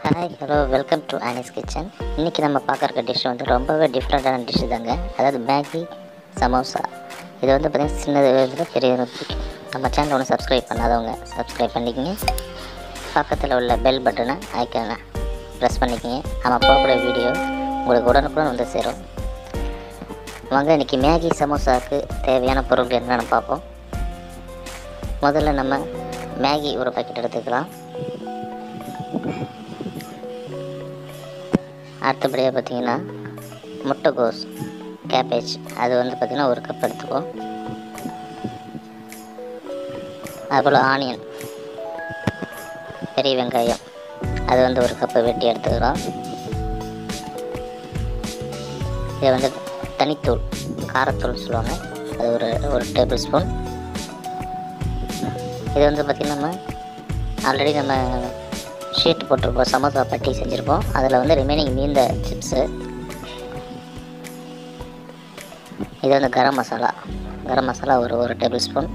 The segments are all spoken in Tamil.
hi hello welcome to Annie's kitchen இன்றைக்கி நம்ம பார்க்குற டிஷ் வந்து ரொம்பவே டிஃப்ரெண்ட்டான டிஷ்ஷு தாங்க அதாவது மேகி சமோசா இது வந்து பார்த்திங்கன்னா சின்னது பெரியவங்க பிடிக்கும் நம்ம சேனல் ஒன்று சப்ஸ்கிரைப் பண்ணாதவங்க சப்ஸ்கிரைப் பண்ணிக்கங்க பக்கத்தில் உள்ள பெல் பட்டனை ஐக்கானை ப்ரெஸ் பண்ணிக்கங்க நம்ம போகக்கூடிய வீடியோ உங்களுக்கு உடனுக்குடன் வந்து சேரும் வாங்க இன்றைக்கி மேகி சமோசாவுக்கு தேவையான பொருட்கள் என்னென்னு பார்ப்போம் முதல்ல நம்ம மேகி ஒரு பாக்கெட் எடுத்துக்கலாம் அடுத்தபடியாக பார்த்தீங்கன்னா முட்டைகோஸ் கேபேஜ் அது வந்து பார்த்திங்கன்னா ஒரு கப் எடுத்துப்போம் அதுபோல் ஆனியன் பெரிய வெங்காயம் அது வந்து ஒரு கப்பு வெட்டி எடுத்துக்கிறோம் இது வந்து தனித்தூள் காரத்தூள் சொல்லுவாங்க அது ஒரு ஒரு டேபிள் ஸ்பூன் இது வந்து பார்த்திங்கன்னா நம்ம ஆல்ரெடி நம்ம ஷீட் போட்டிருப்போம் சமோசா பட்டி செஞ்சுருப்போம் அதில் வந்து ரிமைனிங் மீந்த சிப்ஸு இது வந்து கரம் மசாலா கரம் மசாலா ஒரு ஒரு டேபிள் ஸ்பூன்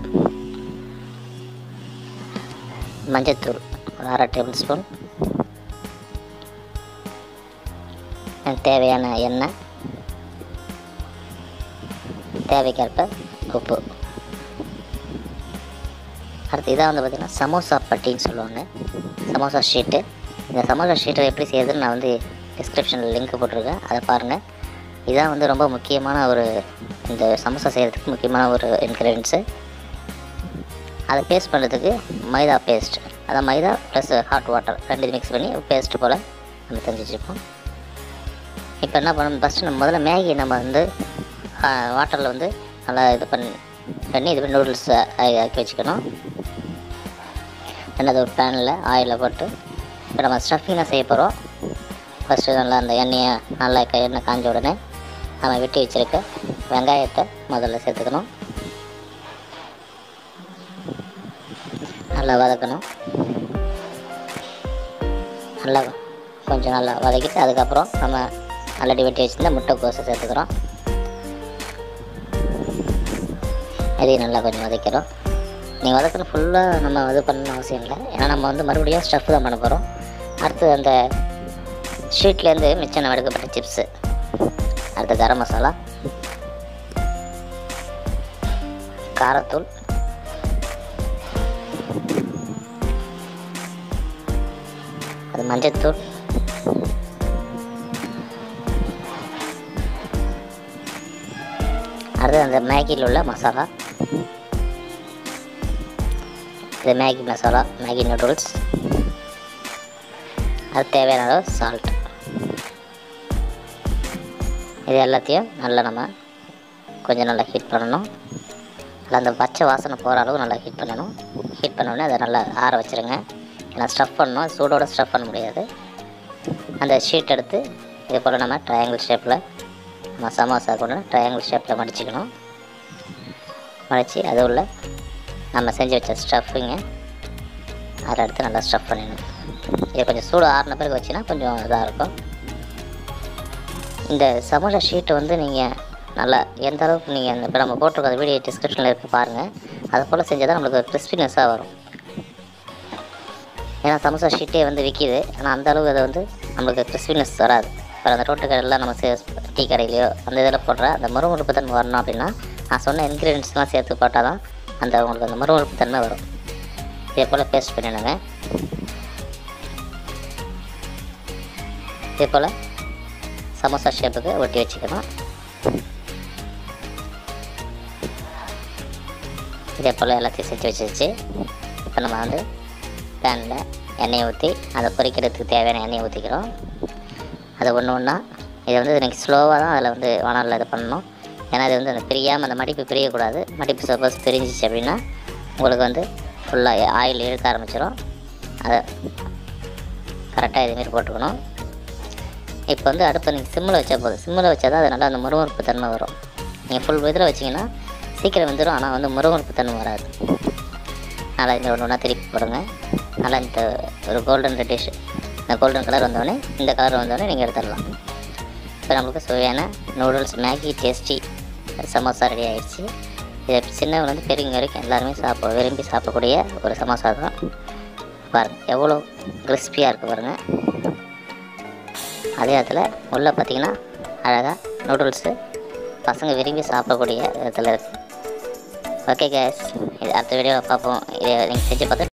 மஞ்சத்தூள் ஒரு அரை டேபிள் ஸ்பூன் தேவையான எண்ணெய் தேவைக்கேற்ப உப்பு அடுத்து இதான் வந்து பார்த்திங்கன்னா சமோசா பட்டின்னு சொல்லுவாங்க சமோசா ஷீட்டு இந்த சமோசா ஷீட்டை எப்படி செய்யறதுன்னு நான் வந்து டிஸ்கிரிப்ஷனில் லிங்க் போட்டிருக்கேன் அதை பாருங்கள் இதான் வந்து ரொம்ப முக்கியமான ஒரு இந்த சமோசா செய்கிறதுக்கு முக்கியமான ஒரு இன்க்ரீடியன்ஸு அதை பேஸ்ட் பண்ணுறதுக்கு மைதா பேஸ்ட் அதான் மைதா ப்ளஸ் ஹாட் வாட்டர் ரெண்டு மிக்ஸ் பண்ணி பேஸ்ட் போல் நம்ம செஞ்சு வச்சுருப்போம் இப்போ என்ன பண்ணணும் ஃபஸ்ட்டு நம்ம முதல்ல மேகி நம்ம வந்து வாட்டரில் வந்து நல்லா இது பண்ணி பண்ணி இது பண்ணி நூடுல்ஸ் ஆக்கி வச்சுக்கணும் ரெண்டாவது ஒரு பேனில் ஆயிலில் போட்டு இப்போ நம்ம ஸ்டஃபிங் தான் செய்ய போகிறோம் ஃபஸ்ட்டு நல்லா அந்த எண்ணெயை நல்லா க எண்ணெய் காஞ்ச உடனே நம்ம வெட்டி வச்சுருக்க வெங்காயத்தை முதல்ல சேர்த்துக்கணும் நல்லா வதக்கணும் நல்லா கொஞ்சம் நல்லா வதக்கிட்டு அதுக்கப்புறம் நம்ம ஆல்ரெடி வெட்டி வச்சுருந்த முட்டை கோசை சேர்த்துக்கிறோம் இதையும் நல்லா கொஞ்சம் வதக்கிறோம் நீங்கள் வதக்கணும் ஃபுல்லாக நம்ம இது பண்ணணும் அவசியம் இல்லை ஏன்னா நம்ம வந்து மறுபடியும் ஸ்டஃப் தான் பண்ண போகிறோம் அடுத்து அந்த ஷீட்லேருந்து மிச்சம் நம்ம எடுக்கப்பட்ட சிப்ஸு அடுத்து கரம் மசாலா காரத்தூள் அது மஞ்சத்தூள் அடுத்து அந்த மேகியில் உள்ள மசாலா இது மேகி மசாலா மேகி நூடுல்ஸ் அது தேவையான அளவு சால்ட் இது எல்லாத்தையும் நல்லா நம்ம கொஞ்சம் நல்லா ஹீட் பண்ணணும் நல்லா அந்த பச்சை வாசனை போகிற அளவு நல்லா ஹீட் பண்ணணும் ஹீட் பண்ணோடனே அதை நல்லா ஆற வச்சுருங்க ஏன்னா ஸ்டஃப் பண்ணணும் சூடோட ஸ்டஃப் பண்ண முடியாது அந்த ஷீட் எடுத்து இது போல் நம்ம ட்ரையாங்கிள் ஷேப்பில் நம்ம சமோசா கூட ட்ரையாங்கிள் ஷேப்பில் மடிச்சுக்கணும் மடித்து அது உள்ள நம்ம செஞ்சு வச்ச ஸ்டஃபிங்க அதில் எடுத்து நல்லா ஸ்டஃப் பண்ணிடணும் இது கொஞ்சம் சூடு ஆறின பிறகு வச்சுன்னா கொஞ்சம் இதாக இருக்கும் இந்த சமோசா ஷீட்டை வந்து நீங்கள் நல்லா எந்த அளவுக்கு நீங்கள் இந்த இப்போ நம்ம போட்டிருக்க அந்த வீடியோ டிஸ்கிரிப்ஷனில் இருக்க பாருங்கள் அது போல் செஞ்சால் தான் நம்மளுக்கு கிறிஸ்பினஸ்ஸாக வரும் ஏன்னா சமோசா ஷீட்டே வந்து விற்கிது ஆனால் அந்த அளவுக்கு அது வந்து நம்மளுக்கு கிறிஸ்பினஸ் வராது இப்போ அந்த ரோட்டு கடையில் நம்ம சே டீ கடையிலையோ அந்த இதில் போடுற அந்த மறுமொறுப்பு தன்மை வரணும் அப்படின்னா நான் சொன்ன இன்க்ரீடியன்ஸ்லாம் சேர்த்து போட்டால் தான் அந்த உங்களுக்கு அந்த மறுமொறுப்பு தன்மை வரும் இதே போல் பேஸ்ட் பண்ணிடுங்க இதே போல் சமோசா ஷேப்புக்கு ஒட்டி வச்சுக்கணும் இதே போல் எல்லாத்தையும் செஞ்சு வச்சிருச்சு இப்போ நம்ம வந்து பேனில் எண்ணெயை ஊற்றி அதை பொரிக்கிறதுக்கு தேவையான எண்ணெயை ஊற்றிக்கிறோம் அதை ஒன்று ஒன்றா இதை வந்து நீங்கள் ஸ்லோவாக தான் அதில் வந்து வானலில் இது பண்ணணும் ஏன்னா இது வந்து அந்த பிரியாமல் அந்த மடிப்பு பிரியக்கூடாது மடிப்பு சப்போஸ் பிரிஞ்சிச்சு அப்படின்னா உங்களுக்கு வந்து ஃபுல்லாக ஆயில் இழுக்க ஆரம்பிச்சிடும் அதை கரெக்டாக இதுமாரி போட்டுக்கணும் இப்போ வந்து அடுப்பை நீங்கள் சிம்மில் வச்சா போதும் சிம்மில் வச்சா தான் அது நல்லா அந்த முருகறுப்பு தன்மை வரும் நீங்கள் ஃபுல் இதில் வச்சிங்கன்னா சீக்கிரம் வந்துடும் ஆனால் வந்து முருகறுப்பு தன்மை வராது நல்லா இந்த ஒன்று ஒன்றா திருப்பி போடுங்க நல்லா இந்த ஒரு கோல்டன் ரெட்டிஷ் இந்த கோல்டன் கலர் வந்தோடனே இந்த கலர் வந்தோடனே நீங்கள் எடுத்துடலாம் இப்போ நம்மளுக்கு சுவையான noodles Maggi tasty samosa ready ஆயிடுச்சு இதை சின்னவங்க பெரியவங்க வரைக்கும் எல்லாருமே சாப்பிட விரும்பி சாப்பிடக்கூடிய ஒரு சமோசா தான் பாருங்கள் எவ்வளோ கிறிஸ்பியாக இருக்குது பாருங்கள் அதே இடத்துல உள்ளே பார்த்தீங்கன்னா அழகாக நூடுல்ஸு பசங்க விரும்பி சாப்பிடக்கூடிய இடத்துல இருக்குது ஓகே கேஸ் இது அடுத்த வீடியோவில் பார்ப்போம் இதை நீங்கள் செஞ்சு பார்த்து